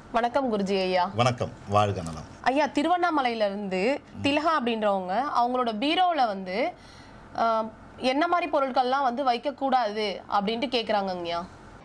வணக்கம் குருஜி ஐயா வணக்கம் வாழ்க நலம் ஐயா திருவண்ணாமலையில இருந்து திலகா அப்படின்றவங்க அவங்களோட பீரோல வந்து ஆஹ், என்ன மாதிரி பொருட்கள்லாம் வந்து வைக்க கூடாது அப்படின்ட்டு கேக்குறாங்கங்கய்யா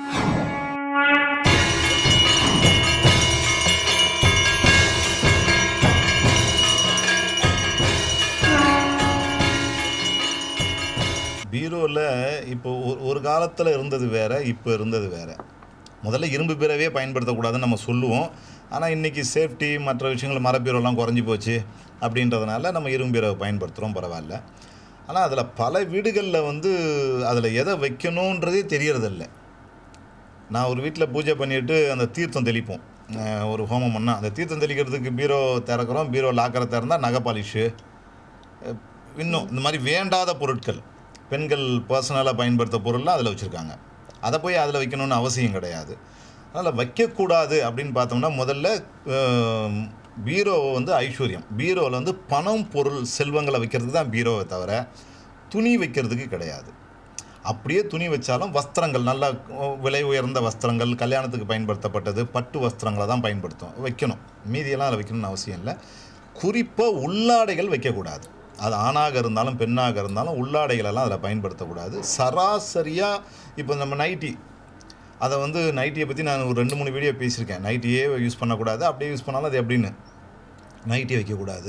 பீரோவில் இப்போ ஒரு ஒரு காலத்தில் இருந்தது வேற இப்போ இருந்தது வேற முதல்ல இரும்பு பீரோவே பயன்படுத்தக்கூடாதுன்னு நம்ம சொல்லுவோம் ஆனால் இன்றைக்கி சேஃப்டி மற்ற விஷயங்கள் மர பீரோலாம் குறைஞ்சி போச்சு அப்படின்றதுனால நம்ம இரும்பு பீரோவை பயன்படுத்துகிறோம் பரவாயில்ல ஆனால் அதில் பல வீடுகளில் வந்து அதில் எதை வைக்கணுன்றதே தெரியறதில்ல நான் ஒரு வீட்டில் பூஜை பண்ணிட்டு அந்த தீர்த்தம் தெளிப்போம் அஹ் ஒரு ஹோமம் பண்ணால் அந்த தீர்த்தம் தெளிக்கிறதுக்கு பீரோ திறக்கிறோம் பீரோ லாக்கரை திறந்தால் நகை பாலிஷு அஹ் இன்னும் இந்த மாதிரி வேண்டாத பொருட்கள் பெண்கள் பர்சனலாக பயன்படுத்த பொருள்லாம் அதில் வச்சுருக்காங்க அதை போய் அதில் வைக்கணும்னு அவசியம் கிடையாது அதனால் வைக்கக்கூடாது அப்படின்னு பார்த்தோம்னா முதல்ல அஹ், பீரோவை வந்து ஐஸ்வர்யம் பீரோவில் வந்து பணம் பொருள் செல்வங்களை வைக்கிறதுக்கு தான் பீரோவை தவிர துணி வைக்கிறதுக்கு கிடையாது அப்படியே துணி வச்சாலும் வஸ்திரங்கள் நல்ல அஹ், விலை உயர்ந்த வஸ்திரங்கள் கல்யாணத்துக்கு பயன்படுத்தப்பட்டது பட்டு வஸ்திரங்களை தான் பயன்படுத்தும் வைக்கணும் மீதியெல்லாம் அதில் வைக்கணும்னு அவசியம் இல்லை குறிப்பாக உள்ளாடைகள் வைக்கக்கூடாது அது ஆணாக இருந்தாலும் பெண்ணாக இருந்தாலும் உள்ளாடைகள் எல்லாம் அதில் பயன்படுத்தக்கூடாது சராசரியாக இப்போ நம்ம நைட்டி அதை வந்து நைட்டியை பற்றி நான் ஒரு ரெண்டு மூணு வீடியோ பேசியிருக்கேன் நைட்டியே யூஸ் பண்ணக்கூடாது அப்படியே யூஸ் பண்ணாலும் அது எப்படின்னு நைட்டி வைக்கக்கூடாது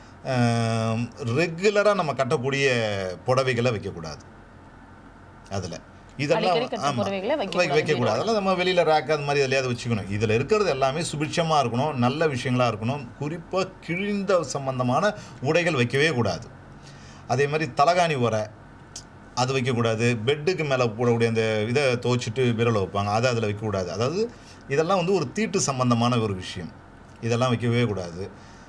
ரெகுலராக நம்ம கட்டக்கூடிய புடவைகளை வைக்கக்கூடாது அதில் இதெல்லாம் அடிக்கடி கட்டுற ஆமாம் புடவைகளை வைக்கக்கூடாது வைக்கக்கூடாது அதெல்லாம் நம்ம வெளியில் ரேக் அது மாதிரி எதுலையாவது வச்சுக்கணும் இதில் இருக்கிறது எல்லாமே சுபிட்சமாக இருக்கணும் நல்ல விஷயங்களாக இருக்கணும் குறிப்பாக கிழிந்த சம்பந்தமான உடைகள் வைக்கவே கூடாது அதே மாதிரி தலகாணி உரை அது வைக்கக்கூடாது பெட்டுக்கு மேலே போடக்கூடிய அந்த இதை துவைச்சிட்டு விரலை வைப்பாங்க அதை அதில் வைக்கக்கூடாது அதாவது இதெல்லாம் வந்து ஒரு தீட்டு சம்பந்தமான ஒரு விஷயம் இதெல்லாம் வைக்கவே கூடாது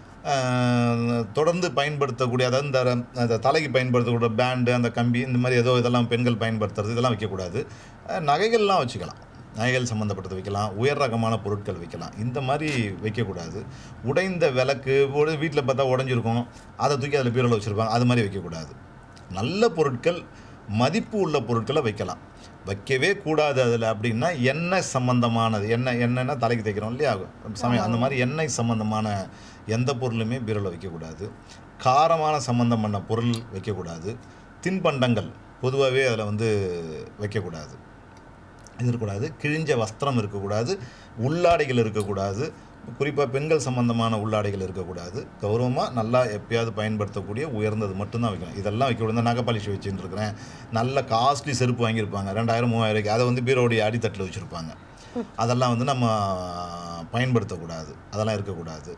ஆஹ் தொடர்ந்து பயன்படுத்தக்கூடிய அதாவது இந்த அந்த தலைக்கு பயன்படுத்தக்கூடிய பேண்டு அந்த கம்பி இந்த மாதிரி ஏதோ இதெல்லாம் பெண்கள் பயன்படுத்துறது இதெல்லாம் வைக்கக்கூடாது ஆஹ் நகைகள்லாம் வச்சுக்கலாம் நகைகள் சம்மந்தப்பட்டது வைக்கலாம் உயர் ரகமான பொருட்கள் வைக்கலாம் இந்த மாதிரி வைக்கக்கூடாது உடைந்த விளக்கு ஒரு வீட்டில் பார்த்தா உடஞ்சிருக்கும் அதை தூக்கி அதில் பீரோவில் வச்சுருப்பாங்க அது மாதிரி வைக்கக்கூடாது நல்ல பொருட்கள் மதிப்பு உள்ள பொருட்களை வைக்கலாம் வைக்கவே கூடாது அதில் அப்படின்னா எண்ணெய் சம்பந்தமானது எண்ணெய் எண்ணெய்னா தலைக்கு தைக்கிறோம் இல்லையா சமயம் அந்த மாதிரி எண்ணெய் சம்பந்தமான எந்த பொருளுமே பீரோவில் வைக்கக்கூடாது காரமான சம்பந்தம் பண்ண பொருள் வைக்கக்கூடாது தின்பண்டங்கள் பொதுவாகவே அதில் வந்து வைக்கக்கூடாது இது இருக்கக்கூடாது கிழிஞ்ச வஸ்திரம் இருக்கக்கூடாது உள்ளாடைகள் இருக்கக்கூடாது குறிப்பாக பெண்கள் சம்பந்தமான உள்ளாடைகள் இருக்கக்கூடாது கௌரவமாக நல்லா எப்பயாவது பயன்படுத்தக்கூடிய உயர்ந்தது மட்டும்தான் வைக்கணும் இதெல்லாம் வைக்கக்கூடாது நகை பாலிஷ் வச்சுட்டு இருக்கிறேன் நல்ல காஸ்ட்லி செருப்பு வாங்கியிருப்பாங்க ரெண்டாயிரம் மூவாயிரம் அதை வந்து பீரோடைய அடித்தட்டில் வச்சுருப்பாங்க அதெல்லாம் வந்து நம்ம பயன்படுத்தக்கூடாது அதெல்லாம் இருக்கக்கூடாது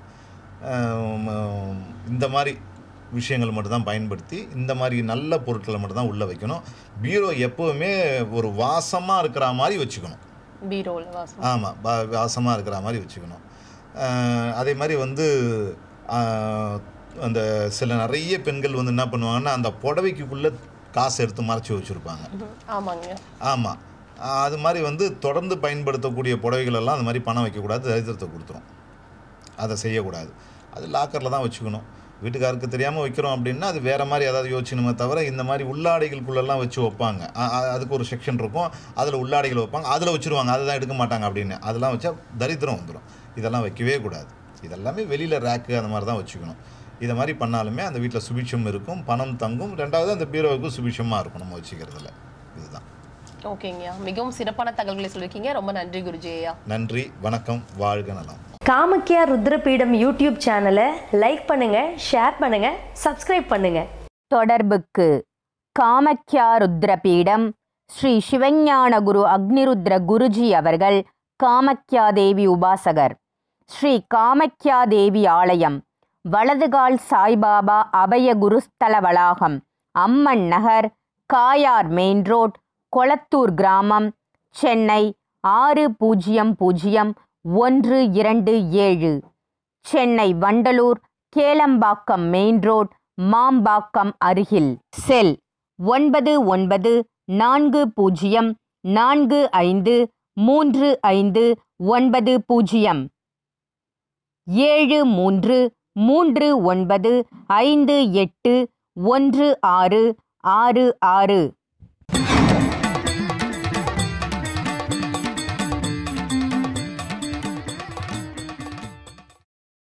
ஆம், இந்த மாதிரி விஷயங்கள் மட்டும்தான் பயன்படுத்தி இந்த மாதிரி நல்ல பொருட்களை மட்டும்தான் உள்ளே வைக்கணும் பீரோ எப்போவுமே ஒரு வாசமாக இருக்கிற மாதிரி வச்சுக்கணும் பீரோல வாசம் ஆமாம் வா- வாசமாக இருக்கிற மாதிரி வச்சுக்கணும் ஆஹ் அதே மாதிரி வந்து ஆஹ் அந்த சில நிறைய பெண்கள் வந்து என்ன பண்ணுவாங்கன்னா அந்த புடவைக்குள்ளே காசு எடுத்து மறைச்சி வச்சுருப்பாங்க ம்ஹும். ஆமாங்க ஆமாம் அது மாதிரி வந்து தொடர்ந்து பயன்படுத்தக்கூடிய புடவைகள் எல்லாம் அந்த மாதிரி பணம் வைக்கக்கூடாது தரித்திரத்தை கொடுத்துரும் அதை செய்யக்கூடாது அது லாக்கரில் தான் வச்சுக்கணும் வீட்டுக்காருக்கு தெரியாமல் வைக்கிறோம் அப்படின்னா அது வேறு மாதிரி ஏதாவது யோசிக்கணுமே தவிர இந்த மாதிரி உள்ளாடைகளுக்குள்ளெல்லாம் வச்சு வைப்பாங்க அ- அ- அதுக்கு ஒரு செக்ஷன் இருக்கும் அதில் உள்ளாடைகள் வைப்பாங்க அதில் வச்சுருவாங்க அதை தான் எடுக்க மாட்டாங்க அப்படின்னு அதெல்லாம் வச்சா தரித்திரம் வந்துடும் இதெல்லாம் வைக்கவே கூடாது இதெல்லாமே வெளியில் ரேக்கு அந்த மாதிரி தான் வச்சுக்கணும் இதை மாதிரி பண்ணாலுமே அந்த வீட்டில் சுபிட்சம் இருக்கும் பணம் தங்கும் ரெண்டாவது அந்த பீரோவுக்கு சுபிட்சமாக இருக்கும் நம்ம வச்சுக்கிறதுல இதுதான் ஓகேங்கய்யா மிகவும் சிறப்பான தகவல்களை சொல்லியிருக்கீங்க ரொம்ப நன்றி குருஜி ஐயா நன்றி வணக்கம் வாழ்க நலம் காமக்கியா ருத்ரபீடம் யூடியூப் சேனலை லைக் பண்ணுங்க ஷேர் பண்ணுங்க சப்ஸ்கிரைப் பண்ணுங்க தொடர்புக்கு காமக்யா ருத்ரபீடம் ஸ்ரீ சிவஞான குரு அக்னிருத்ர குருஜி அவர்கள் காமக்யா தேவி உபாசகர் ஸ்ரீ காமக்யா தேவி ஆலயம் வலதுகால் சாய்பாபா அபய குருஸ்தல வளாகம் அம்மன் நகர் காயார் மெயின் ரோட் கொளத்தூர் கிராமம் சென்னை ஆறு பூஜ்ஜியம் பூஜ்ஜியம் ஒன்று இரண்டு ஏழு சென்னை வண்டலூர் கேளம்பாக்கம் மெயின் ரோட் மாம்பாக்கம் அருகில் செல் ஒன்பது ஒன்பது நான்கு பூஜ்ஜியம் நான்கு ஐந்து மூன்று ஐந்து ஒன்பது பூஜ்ஜியம் ஏழு மூன்று மூன்று ஒன்பது ஐந்து எட்டு ஒன்று ஆறு ஆறு ஆறு